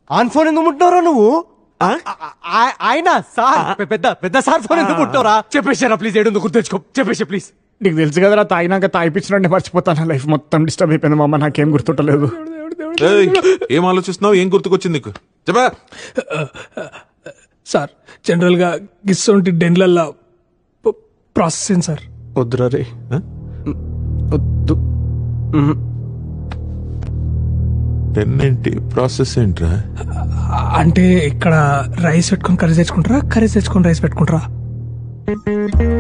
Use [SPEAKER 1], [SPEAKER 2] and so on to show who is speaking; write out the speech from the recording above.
[SPEAKER 1] On phone ఎందుకు ముట్టినవరా నువ్వు ఆ- ఆ- ఆయన సార్ పె- పెద్ద పెద్ద సార్ ఫోన్ ఎందుకు ముట్టినవరా చెప్పేశారా ప్లీజ్ ఏడు గుర్తు తెచ్చుకో చెప్పేసి ప్లీజ్
[SPEAKER 2] నీకు తెలుసు కదరా తాగినాక తాగిపించినట్టే మర్చిపోతాను లైఫ్ మొత్తం డిస్టర్బ్ అయిపోయింది మామ నాకేం గుర్తుంటలేదు
[SPEAKER 3] ఏయ్, ఏం ఆలోచిస్తున్నావు ఏం గుర్తుకొచ్చింది నీకు చెప్పా
[SPEAKER 4] సార్ జనరల్గా గిస్సొంటి డెన్లల్లో ప్రాసెసింగ్ సార్
[SPEAKER 2] వద్దురా రే
[SPEAKER 3] ఆ?
[SPEAKER 2] వద్దు
[SPEAKER 3] పెన్ ఏంటి ప్రాసెస్ ఏంట్రా
[SPEAKER 4] అంటే ఇక్కడ రైస్ పెట్టుకొని కర్రీ తెచ్చుకుంటారా కర్రీ తెచ్చుకొని రైస్ పెట్టుకుంటారా